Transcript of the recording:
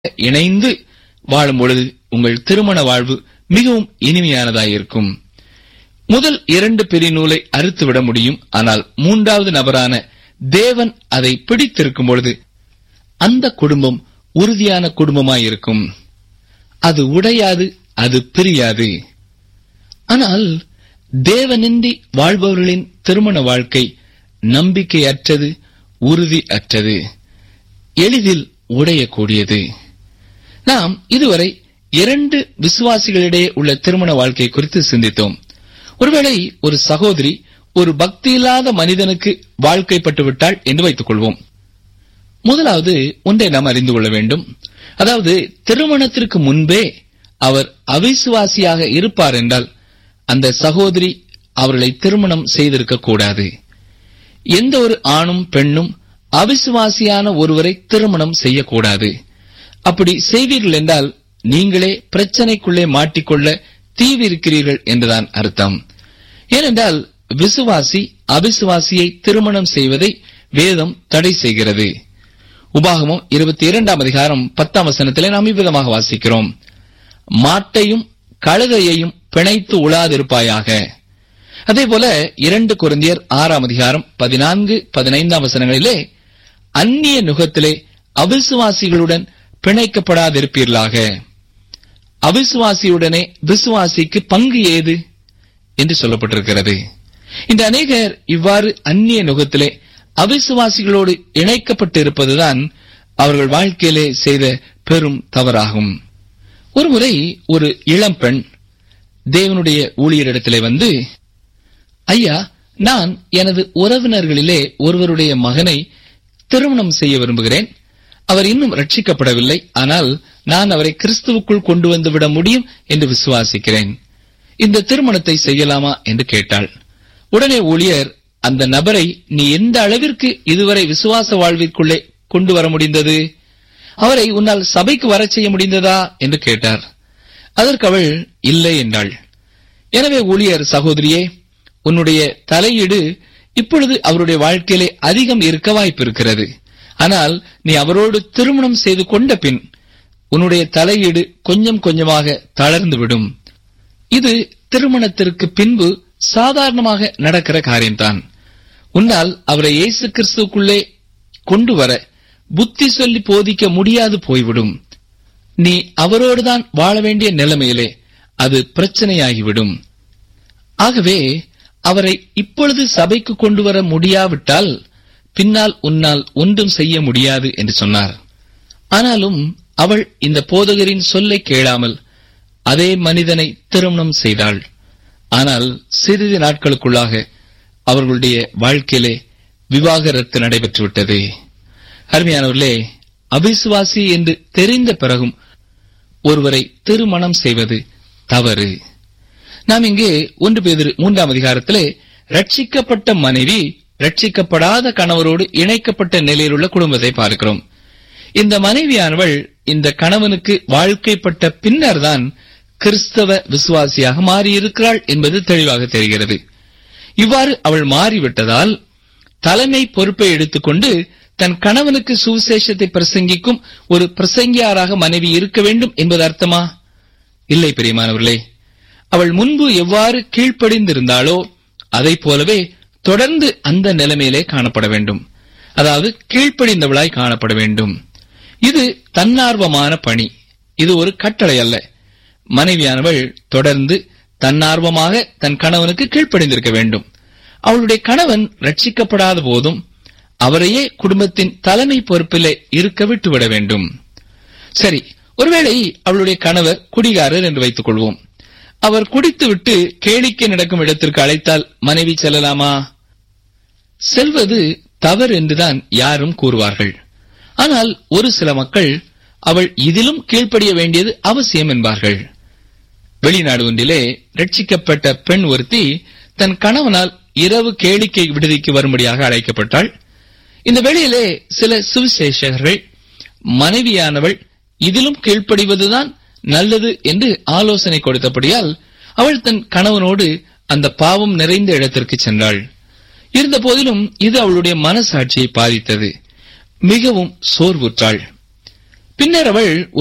இணைந்து வாழும் பொழுது உங்கள் திருமண வாழ்வு மிகவும் இனிமையானதாயிருக்கும் முதல் இரண்டு பெரிய அறுத்துவிட முடியும் ஆனால் மூன்றாவது நபரான தேவன் அதை பிடித்திருக்கும் பொழுது அந்த குடும்பம் உறுதியான குடும்பமாயிருக்கும் அது உடையாது அது பிரியாது ஆனால் தேவனின்றி வாழ்பவர்களின் திருமண வாழ்க்கை நம்பிக்கையற்றது உறுதி அற்றது எளிதில் உடையக்கூடியது நாம் இதுவரை இரண்டு விசுவாசிகளிடையே உள்ள திருமண வாழ்க்கை குறித்து சிந்தித்தோம் ஒருவேளை ஒரு சகோதரி ஒரு பக்தியில்லாத மனிதனுக்கு வாழ்க்கைப்பட்டு விட்டாள் என்று வைத்துக் கொள்வோம் முதலாவது ஒன்றை நாம் அறிந்து கொள்ள வேண்டும் அதாவது திருமணத்திற்கு முன்பே அவர் அவிசுவாசியாக இருப்பார் என்றால் அந்த சகோதரி அவர்களை திருமணம் செய்திருக்க கூடாது எந்த ஒரு ஆணும் பெண்ணும் அவிசுவாசியான ஒருவரை திருமணம் செய்யக்கூடாது அப்படி செய்வீர்கள் என்றால் நீங்களே பிரச்சனைக்குள்ளே மாட்டிக்கொள்ள தீவிருக்கிறீர்கள் என்றுதான் அர்த்தம் ஏனென்றால் விசுவாசி அவிசுவாசியை திருமணம் செய்வதை வேதம் தடை செய்கிறது உபாகமம் இருபத்தி இரண்டாம் அதிகாரம் பத்தாம் வசனத்திலே நாம் இவ்விதமாக வாசிக்கிறோம் மாட்டையும் கழுதையையும் பிணைத்து உழாதிருப்பாயாக அதேபோல இரண்டு குருந்தியர் ஆறாம் அதிகாரம் பதினான்கு பதினைந்தாம் வசனங்களிலே அந்நிய நுகத்திலே அவிசுவாசிகளுடன் பிணைக்கப்படாதிருப்பீர்களாக அவிசுவாசியுடனே விசுவாசிக்கு பங்கு ஏது என்று சொல்லப்பட்டிருக்கிறது இந்த அநேகர் இவ்வாறு அந்நிய நுகத்திலே அவிசுவாசிகளோடு இணைக்கப்பட்டிருப்பதுதான் அவர்கள் வாழ்க்கையிலே செய்த பெரும் தவறாகும் ஒருமுறை ஒரு இளம்பெண் தேவனுடைய ஊழியரிடத்திலே வந்து ஐயா நான் எனது உறவினர்களிலே ஒருவருடைய மகனை திருமணம் செய்ய விரும்புகிறேன் அவர் இன்னும் ரட்சிக்கப்படவில்லை ஆனால் நான் அவரை கிறிஸ்துவுக்குள் கொண்டு வந்து விட முடியும் என்று விசுவாசிக்கிறேன் இந்த திருமணத்தை செய்யலாமா என்று கேட்டாள் உடனே ஊழியர் அந்த நபரை நீ எந்த அளவிற்கு இதுவரை விசுவாச வாழ்விற்குள்ளே கொண்டு வர முடிந்தது அவரை உன்னால் சபைக்கு வரச் செய்ய முடிந்ததா என்று கேட்டார் அதற்கு அவள் இல்லை என்றாள் எனவே ஊழியர் சகோதரியே உன்னுடைய தலையீடு இப்பொழுது அவருடைய வாழ்க்கையிலே அதிகம் இருக்க வாய்ப்பு இருக்கிறது ஆனால் நீ அவரோடு திருமணம் செய்து கொண்ட பின் உன்னுடைய தலையீடு கொஞ்சம் கொஞ்சமாக தளர்ந்துவிடும் இது திருமணத்திற்கு பின்பு சாதாரணமாக நடக்கிற காரியம்தான் உன்னால் அவரை இயேசு கிறிஸ்துக்குள்ளே கொண்டு வர புத்தி சொல்லி போதிக்க முடியாது போய்விடும் நீ அவரோடுதான் வாழ வேண்டிய நிலைமையிலே அது பிரச்சனையாகிவிடும் ஆகவே அவரை இப்பொழுது சபைக்கு கொண்டு வர முடியாவிட்டால் பின்னால் உன்னால் ஒன்றும் செய்ய முடியாது என்று சொன்னார் ஆனாலும் அவள் இந்த போதகரின் சொல்லை கேளாமல் அதே மனிதனை திருமணம் செய்தாள் ஆனால் சிறிது நாட்களுக்குள்ளாக அவர்களுடைய வாழ்க்கையிலே விவாகரத்து நடைபெற்றுவிட்டது அருமையானவர்களே அவிசுவாசி என்று தெரிந்த பிறகும் ஒருவரை திருமணம் செய்வது தவறு நாம் இங்கே ஒன்று பேர் மூன்றாம் அதிகாரத்திலே ரட்சிக்கப்பட்ட மனைவி ரட்சிக்கப்படாத கணவரோடு இணைக்கப்பட்ட நிலையில் உள்ள குடும்பத்தை பார்க்கிறோம் இந்த மனைவியானவள் இந்த கணவனுக்கு வாழ்க்கைப்பட்ட பின்னர்தான் கிறிஸ்தவ விசுவாசியாக மாறியிருக்கிறாள் என்பது தெளிவாக தெரிகிறது இவ்வாறு அவள் மாறிவிட்டதால் தலைமை பொறுப்பை எடுத்துக்கொண்டு தன் கணவனுக்கு சுவிசேஷத்தை பிரசங்கிக்கும் ஒரு பிரசங்கியாராக மனைவி இருக்க வேண்டும் என்பது அர்த்தமா இல்லை பிரியமானவர்களே அவள் முன்பு எவ்வாறு கீழ்ப்படிந்திருந்தாளோ அதை போலவே தொடர்ந்து அந்த நிலைமையிலே காணப்பட வேண்டும் அதாவது கீழ்ப்படிந்தவளாய் காணப்பட வேண்டும் இது தன்னார்வமான பணி இது ஒரு கட்டளை அல்ல மனைவியானவள் தொடர்ந்து தன்னார்வமாக தன் கணவனுக்கு கீழ்ப்படிந்திருக்க வேண்டும் அவளுடைய கணவன் ரட்சிக்கப்படாத போதும் அவரையே குடும்பத்தின் தலைமை பொறுப்பிலே இருக்க விட்டுவிட வேண்டும் சரி ஒருவேளை அவளுடைய கணவர் குடிகாரர் என்று வைத்துக் கொள்வோம் அவர் குடித்துவிட்டு கேளிக்கை நடக்கும் இடத்திற்கு அழைத்தால் மனைவி செல்லலாமா செல்வது தவறு என்றுதான் யாரும் கூறுவார்கள் ஆனால் ஒரு சில மக்கள் அவள் இதிலும் கீழ்ப்படிய வேண்டியது அவசியம் என்பார்கள் வெளிநாடு ஒன்றிலே ரட்சிக்கப்பட்ட பெண் ஒருத்தி தன் கணவனால் இரவு கேளிக்கை விடுதிக்கு வரும்படியாக அழைக்கப்பட்டாள் இந்த வேளையிலே சில சுவிசேஷகர்கள் மனைவியானவள் இதிலும் கீழ்ப்படிவதுதான் நல்லது என்று ஆலோசனை கொடுத்தபடியால் அவள் தன் கணவனோடு அந்த பாவம் நிறைந்த இடத்திற்கு சென்றாள் இருந்த போதிலும் இது அவளுடைய மனசாட்சியை பாதித்தது மிகவும் சோர்வுற்றாள் பின்னர் அவள்